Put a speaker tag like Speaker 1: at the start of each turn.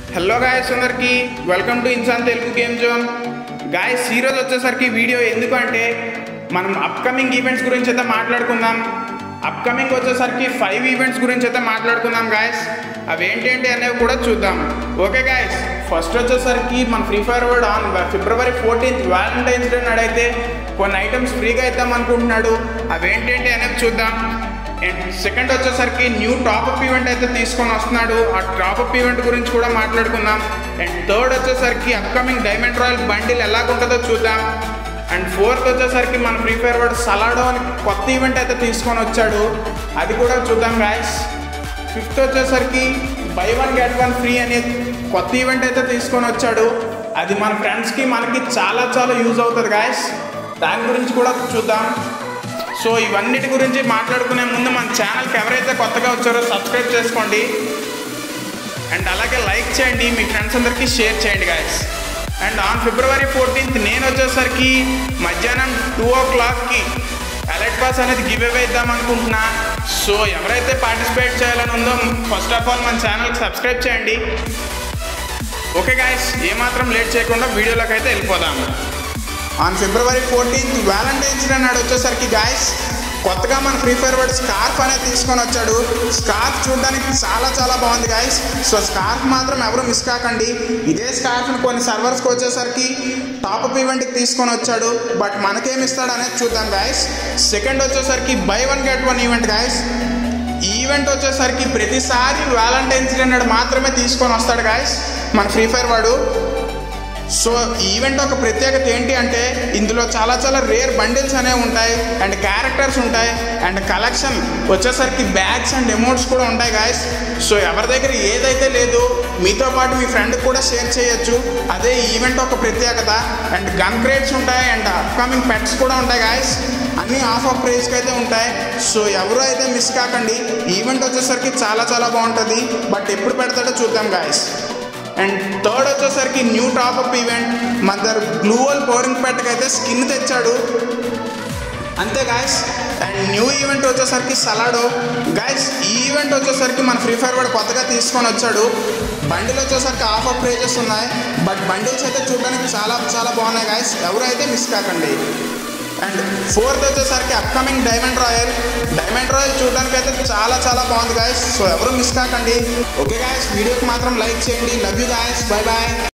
Speaker 1: hello guys అందరికి welcome to Insaan Telugu game zone guys ఈరోజు వచ్చేసరికి వీడియో ఎందుకు అంటే మనం అప్కమింగ్ ఈవెంట్స్ గురించి అయితే మాట్లాడుకుందాం అప్కమింగ్ వచ్చేసరికి ఫైవ్ ఈవెంట్స్ గురించి అయితే మాట్లాడుకుందాం గాయస్ అవి ఏంటేంటి అనేవి కూడా చూద్దాం ఓకే గాయస్ ఫస్ట్ వచ్చేసరికి మన free fire word on February fourteenth Valentine's day నాడైతే కొన్ని ఐటమ్స్ ఫ్రీగా ఇద్దాం అనుకుంటున్నాడు అవి ఏంటేంటి అనేవి చూద్దాం అండ్ సెకండ్ వచ్చేసరికి న్యూ టాప్అప్ ఈవెంట్ అయితే తీసుకొని వస్తున్నాడు ఆ టాప్అప్ ఈవెంట్ గురించి కూడా మాట్లాడుకుందాం అండ్ థర్డ్ వచ్చేసరికి అప్కమింగ్ డైమండ్ రాయల్ బండిల్ ఎలాగుంటుందో చూద్దాం అండ్ ఫోర్త్ వచ్చేసరికి మన ఫ్రీ ఫైర్ వర్డ్ సలాడో అని కొత్త ఈవెంట్ అయితే తీసుకొని వచ్చాడు అది కూడా చూద్దాం గాయస్ ఫిఫ్త్ వచ్చేసరికి buy one get one free అనే కొత్త ఈవెంట్ అయితే తీసుకొని వచ్చాడు అది మన ఫ్రెండ్స్కి మనకి చాలా చాలా యూజ్ అవుతుంది గాయస్ దాని గురించి కూడా చూద్దాం సో ఇవన్నిటి గురించి మాట్లాడుకునే ముందు మన ఛానల్కి ఎవరైతే కొత్తగా వచ్చారో సబ్స్క్రైబ్ చేసుకోండి అండ్ అలాగే లైక్ చేయండి మీ ఫ్రెండ్స్ అందరికీ షేర్ చేయండి guys and on February fourteenth నేను వచ్చేసరికి మధ్యాహ్నం టూ ఓ క్లాక్కి అలర్ట్ పాస్ అనేది గివ్ అవే ఇద్దాం అనుకుంటున్నా సో ఎవరైతే పార్టిసిపేట్ చేయాలని ఉందో ఫస్ట్ ఆఫ్ ఆల్ మన ఛానల్కి సబ్స్క్రైబ్ చేయండి ఓకే గాయస్ ఏమాత్రం లేట్ చేయకుండా వీడియోలోకి అయితే వెళ్ళిపోదాం on February fourteenth Valentine's day నాడు వచ్చేసరికి గాయస్ కొత్తగా మన ఫ్రీ ఫైర్ వర్డ్ స్కార్ఫ్ అనేది తీసుకొని వచ్చాడు స్కార్ఫ్ చూడడానికి చాలా చాలా బాగుంది గాయస్ సో స్కార్ఫ్ మాత్రం ఎవరు మిస్ కాకండి ఇదే స్కార్ఫ్ని కొన్ని సర్వర్స్కి వచ్చేసరికి టాప్అప్ ఈవెంట్కి తీసుకొని వచ్చాడు బట్ మనకేమి ఇస్తాడు అనేది చూద్దాం గాయస్ సెకండ్ వచ్చేసరికి buy one get one event guys ఈ ఈవెంట్ వచ్చేసరికి ప్రతిసారి వ్యాలంటైన్స్ డే నాడు మాత్రమే తీసుకొని వస్తాడు గాయస్ మన ఫ్రీ ఫైర్ వాడు సో ఈ ఈవెంట్ ఒక ప్రత్యేకత ఏంటి అంటే ఇందులో చాలా చాలా రేర్ బండిల్స్ అనేవి ఉంటాయి అండ్ క్యారెక్టర్స్ ఉంటాయి అండ్ కలెక్షన్ వచ్చేసరికి బ్యాగ్స్ అండ్ ఎమౌంట్స్ కూడా ఉంటాయి గాయస్ సో ఎవరి దగ్గర ఏదైతే లేదు మీతో పాటు మీ ఫ్రెండ్కి కూడా షేర్ చేయొచ్చు అదే ఈ ఈవెంట్ ఒక ప్రత్యేకత అండ్ గన్ క్రేట్స్ ఉంటాయి అండ్ అప్కమింగ్ పెట్స్ కూడా ఉంటాయి గాయస్ అన్నీ ఆఫ్ ఆఫ్ ప్రైస్కి అయితే ఉంటాయి సో ఎవరు అయితే మిస్ కాకండి ఈవెంట్ వచ్చేసరికి చాలా చాలా బాగుంటుంది బట్ ఎప్పుడు పెడతాడో చూద్దాం గాయస్ అండ్ థర్డ్ వచ్చేసరికి న్యూ టాప్అప్ ఈవెంట్ మన దగ్గర గ్లూవల్ పౌరింగ్ పెట్టకైతే స్కిన్ తెచ్చాడు అంతే గాయస్ అండ్ న్యూ ఈవెంట్ వచ్చేసరికి సలాడో గాయస్ ఈ ఈవెంట్ వచ్చేసరికి మన ఫ్రీ ఫైర్ కూడా కొత్తగా తీసుకొని వచ్చాడు బండిల్ వచ్చేసరికి ఆఫ్ ఆఫ్ ప్రైజెస్ ఉన్నాయి బట్ బండిల్స్ అయితే చూడడానికి చాలా చాలా బాగున్నాయి గాయస్ ఎవరైతే మిస్ కాకండి అండ్ ఫోర్త్ వచ్చేసరికి upcoming diamond royal diamond royal చూడడానికి అయితే చాలా చాలా బాగుంది గాయస్ సో ఎవరు మిస్ కాకండి ఓకే గాయస్ వీడియోకి మాత్రం లైక్ చేయండి love you guys bye bye